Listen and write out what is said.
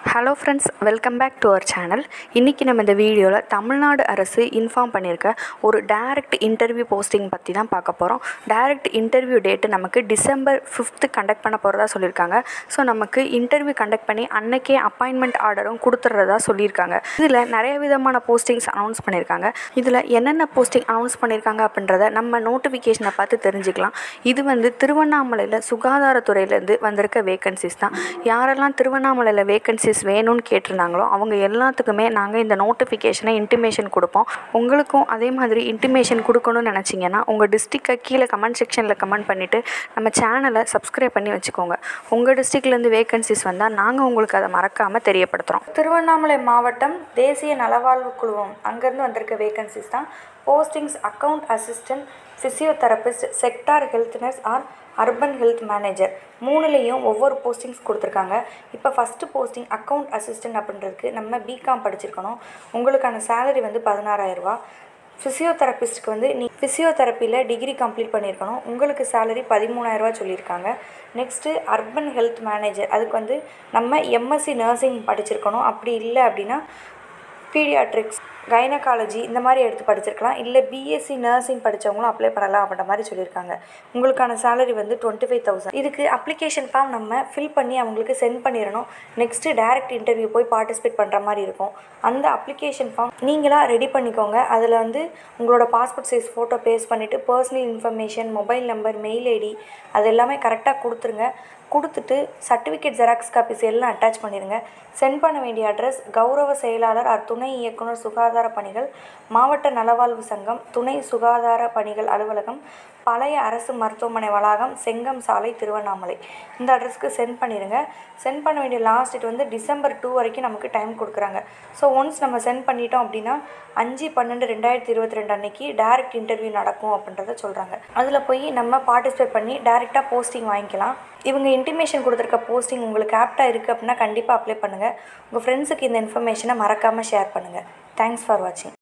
hello friends welcome back to our channel இன்றைக்கி நம்ம இந்த வீடியோவில் தமிழ்நாடு அரசு இன்ஃபார்ம் பண்ணியிருக்க ஒரு டைரக்ட் இன்டர்வியூ போஸ்டிங் பற்றி தான் பார்க்க போகிறோம் டைரக்ட் இன்டர்வியூ டேட்டு நமக்கு டிசம்பர் ஃபிஃப்த்து கண்டக்ட் பண்ண போகிறதா சொல்லியிருக்காங்க ஸோ நமக்கு இன்டர்வியூ கண்டக்ட் பண்ணி அன்னைக்கே அப்பாயின்மெண்ட் ஆர்டரும் கொடுத்துட்றதா சொல்லியிருக்காங்க இதில் நிறைய விதமான போஸ்டிங்ஸ் அனௌன்ஸ் பண்ணியிருக்காங்க இதில் என்னென்ன போஸ்டிங் அனௌன்ஸ் பண்ணியிருக்காங்க அப்படின்றத நம்ம நோட்டிஃபிகேஷனை பார்த்து தெரிஞ்சுக்கலாம் இது வந்து திருவண்ணாமலையில் சுகாதாரத்துறையிலேருந்து வந்திருக்க வேகன்சிஸ் தான் யாரெல்லாம் திருவண்ணாமலையில் வேகன்சிஸ் வேணும்னு கேட்டிருந்தாங்களோ அவங்க எல்லாத்துக்குமே நாங்கள் இந்த நோட்டிஃபிகேஷனை இன்டிமேஷன் கொடுப்போம் உங்களுக்கும் அதே மாதிரி இன்டிமேஷன் கொடுக்கணும்னு நினச்சிங்கன்னா உங்கள் டிஸ்ட்ரிக்டை கீழே கமெண்ட் செக்ஷனில் கமெண்ட் பண்ணிவிட்டு நம்ம சேனலை சப்ஸ்கிரைப் பண்ணி வச்சுக்கோங்க உங்கள் டிஸ்ட்ரிக்ட்லேருந்து வேகன்சிஸ் வந்தால் நாங்கள் உங்களுக்கு அதை மறக்காமல் தெரியப்படுத்துகிறோம் திருவண்ணாமலை மாவட்டம் தேசிய நலவாழ்வு குழுவம் அங்கேருந்து வந்திருக்க வேகன்சிஸ் தான் postings account assistant physiotherapist sector health nurse or urban health manager மூணுலேயும் ஒவ்வொரு போஸ்டிங்ஸ் கொடுத்துருக்காங்க இப்போ ஃபஸ்ட்டு போஸ்டிங் அக்கவுண்ட் அசிஸ்டன்ட் அப்படின்றதுக்கு நம்ம பிகாம் படிச்சிருக்கணும் உங்களுக்கான சேலரி வந்து பதினாறாயிரரூபா ஃபிசியோதெரபிஸ்ட்டுக்கு வந்து நீ ஃபிசியோதெரப்பியில் டிகிரி கம்ப்ளீட் பண்ணியிருக்கணும் உங்களுக்கு சேலரி பதிமூணாயிரரூவா சொல்லியிருக்காங்க நெக்ஸ்ட்டு அர்பன் ஹெல்த் மேனேஜர் அதுக்கு வந்து நம்ம எம்எஸ்சி நர்சிங் படிச்சிருக்கணும் அப்படி இல்லை அப்படின்னா பீடியாட்ரிக்ஸ் கைனகாலஜி இந்த மாதிரி எடுத்து படிச்சிருக்கலாம் இல்லை பிஎஸ்சி நர்சிங் படித்தவங்களும் அப்ளை பண்ணலாம் அப்படின்ற மாதிரி சொல்லியிருக்காங்க உங்களுக்கான சேலரி வந்து டுவெண்ட்டி ஃபைவ் தௌசண்ட் இதுக்கு அப்ளிகேஷன் ஃபார்ம் நம்ம ஃபில் பண்ணி அவங்களுக்கு சென்ட் பண்ணிடணும் நெக்ஸ்ட்டு டேரக்ட் இன்டர்வியூ போய் பார்ட்டிசிபேட் பண்ணுற மாதிரி இருக்கும் அந்த அப்ளிகேஷன் ஃபார்ம் நீங்களாக ரெடி பண்ணிக்கோங்க அதில் வந்து உங்களோட பாஸ்போர்ட் சைஸ் ஃபோட்டோ பேஸ்ட் பண்ணிவிட்டு personal information mobile number mail ID அது எல்லாமே கரெக்டாக கொடுத்துருங்க கொடுத்துட்டு சர்டிஃபிகேட் ஜெராக்ஸ் காப்பீஸ் எல்லாம் அட்டாச் பண்ணிடுங்க சென்ட் பண்ண வேண்டிய அட்ரஸ் கௌரவ செயலாளர் ஆர் துணை இயக்குனர் சுகாதார பணிகள் மாவட்ட நலவாழ்வு சங்கம் துணை சுகாதார பணிகள் அலுவலகம் பழைய அரசு மருத்துவமனை வளாகம் செங்கம் சாலை திருவண்ணாமலை இந்த அட்ரஸ்க்கு சென்ட் பண்ணிடுங்க சென்ட் பண்ண வேண்டிய லாஸ்ட் டேட் வந்து டிசம்பர் டூ வரைக்கும் நமக்கு டைம் கொடுக்குறாங்க ஸோ ஒன்ஸ் நம்ம சென்ட் பண்ணிட்டோம் அப்படின்னா அஞ்சு பன்னெண்டு ரெண்டாயிரத்தி இருபத்தி ரெண்டு அன்னைக்கு டேரக்ட் இன்டர்வியூ நடக்கும் அப்படின்றத சொல்கிறாங்க அதில் போய் நம்ம பார்ட்டிசிபேட் பண்ணி டேரெக்டாக போஸ்டிங் வாங்கிக்கலாம் இவங்க இன்டிமேஷன் கொடுத்துருக்க போஸ்டிங் உங்களுக்கு ஆப்டாக இருக்குது அப்படின்னா கண்டிப்பாக அப்ளை பண்ணுங்கள் உங்கள் ஃப்ரெண்ட்ஸுக்கு இந்த இன்ஃபர்மேஷனை மறக்காமல் ஷேர் பண்ணுங்கள் தேங்க்ஸ் ஃபார் வாட்சிங்